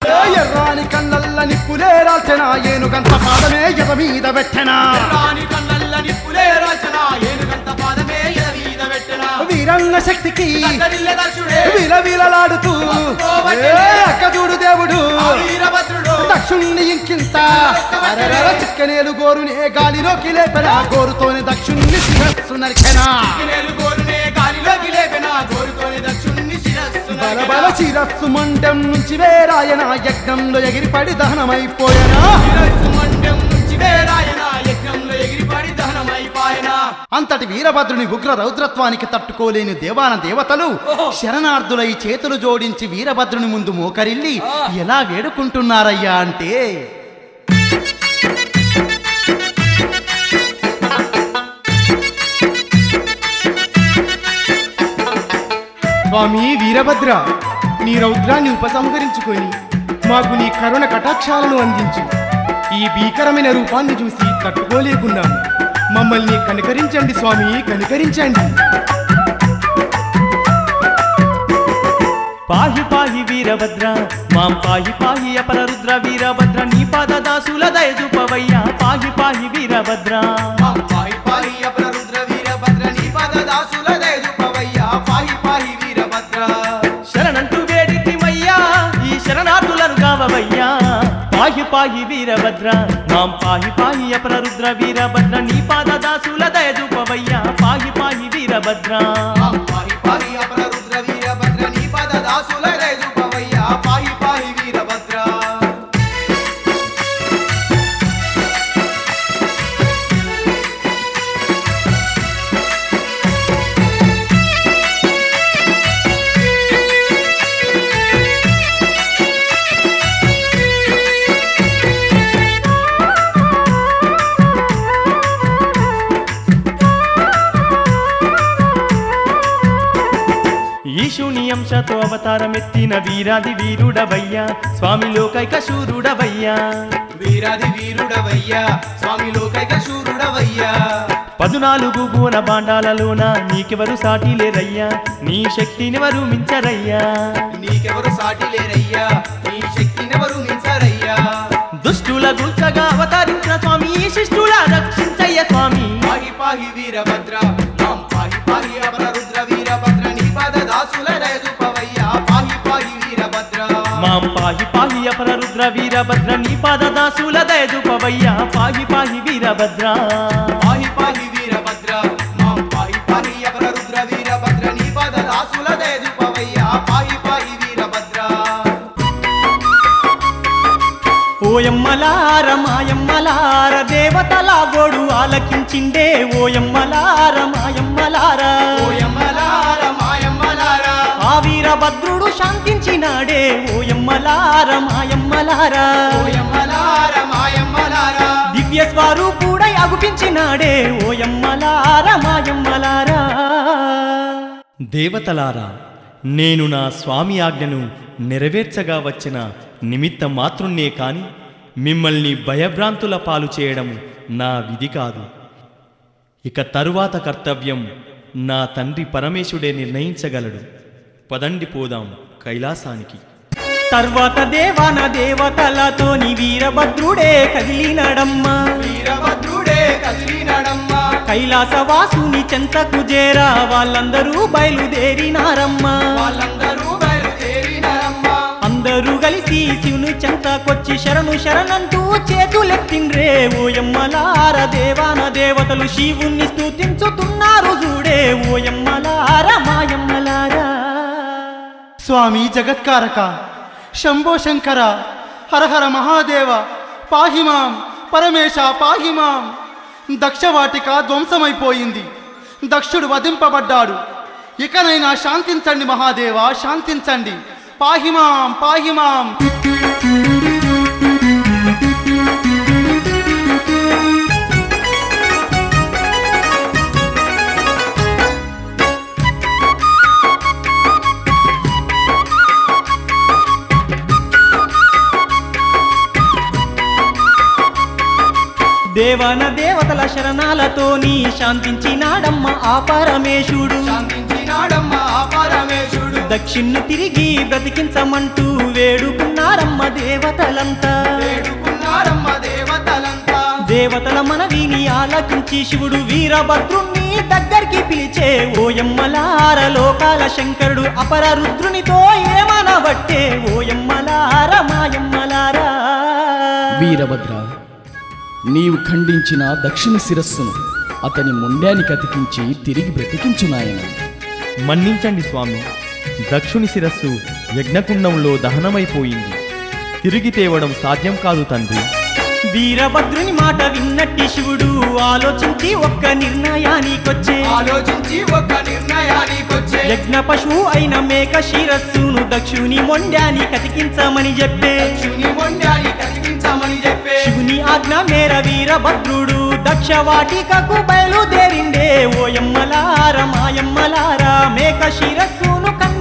ఏ ఎర్రాని కళ్ళల్ల నిప్పులే రాల్చిన ఏనుగంత పాదమే ఎద మీద పెట్టెనా రాణి కళ్ళల్ల నిప్పులే రాచన ఏనుగంత పాదమే ఎద మీద పెట్టెన వీరంగ శక్తికి కట్టడిల్లె దక్షుడే విలవిలలాడుతూ ఏ అక్కజూడు దేవుడు ఆ వీరభద్రుడు దక్షుణ్ణి ఇంకింత అరరర చిక్కనేలు గోరునే గాలిలోకి లేపెనా గోరుతోని దక్షుణ్ణి శిరస్సు నరికెనా కినేలు గోరునే గాలిలోకి లేపెన గోరుతోని దక్షుణ్ణి శిరస్సు బల నరికెన. బల శిరస్సు మండం నుంచి వేరాయన యజ్ఞంలో ఎగిరిపడి దహనమైపోయనా శిరస్సు మండెం నుంచి వేరాయన యజ్ఞంలో ఎగిరిపడి దహనమైపాయన అంతటి వీరభద్రుని ఉగ్ర రౌద్రత్వానికి తట్టుకోలేని దేవాన దేవతలు శరణార్థులై చేతులు జోడించి వీరభద్రుని ముందు మోకరిల్లి ఎలా వేడుకుంటున్నారయ్యా అంటే స్వామి వీరభద్ర నీ రౌద్రాన్ని ఉపసంహరించుకొని మాకు నీ కరుణ కటాక్షాలను అందించు ఈ భీకరమైన రూపాన్ని చూసి తట్టుకోలేకున్నాము మమ్మల్ని కనికరించండి స్వామి కనికరించండి పాహి పాహి వీరభద్ర మాం పాహి పాహి అపర రుద్ర వీరభద్ర నీ పాద దాసుల దయజుపవయ్యా పాహి పాహి వీరభద్ర పాహి పాహి అపర రుద్ర వీరభద్ర నీ పద దాసుల దయజుపవయ్యా పాహి పాహి వీరభద్ర శరణంటూ వేడితిమయ్యా ఈ శరణార్థులను కావవయ్యా పాహి పాహి వీరభద్ర మాం పాహి పాహి అపర రుద్ర వీరభద్ర నీ పాద దాసుల దయజుపవయ్యా పాహి పాహి వీరభద్ర పాహి పాహి అపర రుద్ర వీరభద్ర నీ పద దాసుల దయజుపవయ్యా పాహి పాహి వీరభద్ర ఈశుని అంశతో అవతారమెత్తిన వీరాది వీరుడవయ్యా స్వామి లోకైక శూరుడవయ్యా వీరాది వీరుడవయ్యా స్వామి లోకైక శూరుడవయ్యా పదునాలుగు గోన బాండాలలోన నీకెవరు సాటి లేరయ్యా నీ శక్తినెవరు మించరయ్యా నీకెవరు సాటి లేరయ్యా నీ శక్తినెవరు మించరయ్యా దుష్టుల గుల్చగా అవతరించిన స్వామి శిష్టుల రక్షించయ్య స్వామి పాహి పాహి వీరభద్ర మాం పాహి పాహి అపర రుద్ర వీరభద్ర నీ పద దాసుల దయజుపవయ్యా పాహి పాహి వీరభద్ర మాం పాహి పాహి అపర రుద్ర వీరభద్ర నీ పాద దాసుల దయజుపవయ్యా పాహి పాహి వీరభద్ర పాహి పాహి వీరభద్ర మాం పాహి పాహి అపర రుద్ర వీరభద్ర నీ పద దాసుల దయజుపవయ్యా పాహి పాహి వీరభద్ర ఓయమ్మలార మాయమ్మలార దేవతల గోడు ఆలకించిండే ఓయమ్మలార మాయమ్మలార ఓయమ్మలార మాయమ్మలార ఆ వీరభద్రుడు శాంతించినాడే ఓయమ్మలార మాయమ్మలార ఓయమ్మలార మాయమ్మలార దివ్య స్వరూపుడై అగుపించినాడే ఓయమ్మలార మాయమ్మలారా దేవతలారా నేను నా స్వామి ఆజ్ఞను నెరవేర్చగా వచ్చిన నిమిత్త మాత్రున్నే కాని మిమ్మల్ని భయభ్రాంతుల పాలు చేయడం నా విధి కాదు ఇక తరువాత కర్తవ్యం నా తండ్రి పరమేశుడే నిర్ణయించగలడు పదండి పోదాం కైలాసానికి తర్వాత దేవాన దేవతలతోని వీరభద్రుడే కదిలినడమ్మా వీరభద్రుడే కదిలినడమ్మా కైలాసవాసుని చెంతకు చేరా వాళ్ళందరూ బయలుదేరినారమ్మా వాళ్ళందరూ బయలుదేరినారమ్మా అందరూ కలిసి శివుని చెంతకొచ్చి శరణు శరణంటూ చేతులెత్తిండ్రే ఓయమ్మలార దేవాన దేవతలు శివుణ్ణి స్తుతించుతున్నారు చూడే ఓయమ్మలార మాయమ్మలారా స్వామి జగత్కారక శంభో శంకర హరహర మహాదేవ పాహిమాం పరమేశ పాహిమాం దక్షవాటిక ధ్వంసమైపోయింది దక్షుడు వధింపబడ్డాడు ఇకనైనా శాంతించండి మహాదేవ శాంతించండి పాహిమాం పాహిమాం దేవాన దేవతల శరణాలతోని శాంతించినాడమ్మ ఆ పరమేశుడు శాంతించినాడమ్మా ఆ పరమేశుడు దక్షిణ్ను తిరిగి బ్రతికించమంటూ వేడుకున్నారమ్మ దేవతలంతా వేడుకున్నారమ్మ దేవతలంతా దేవతల మనవిని ఆలకించి శివుడు వీరభద్రుణ్ణి దగ్గరికి పిలిచే ఓయమ్మలార లోకాల శంకరుడు అపర రుద్రునితో ఏమనబట్టే ఓయమ్మలార మాయమ్మలారా వీరభద్ర నీవు ఖండించిన దక్షిణ శిరస్సును అతని ముండానికి అతికించి తిరిగి బ్రతికించు నాయన మన్నించండి స్వామి దక్షుని శిరస్సు యజ్ఞకుండంలో దహనమైపోయింది తిరిగి తేవడం సాధ్యం కాదు తండ్రి వీరభద్రుని మాట విన్నట్టి శివుడు ఆలోచించి ఒక్క నిర్ణయానికొచ్చే ఆలోచించి ఒక నిర్ణయానికొచ్చే యజ్ఞ పశువు అయిన మేక శిరస్సును దక్షుని మొండాని కతికించమని చెప్పే శివుని మొండాన్ని కనిపించమని చెప్పే శివుని ఆజ్ఞ మేర వీరభద్రుడు దక్ష వాటికకు బయలుదేరిండే ఓయమ్మలార మాయమ్మలార మేక శిరస్సును కన్న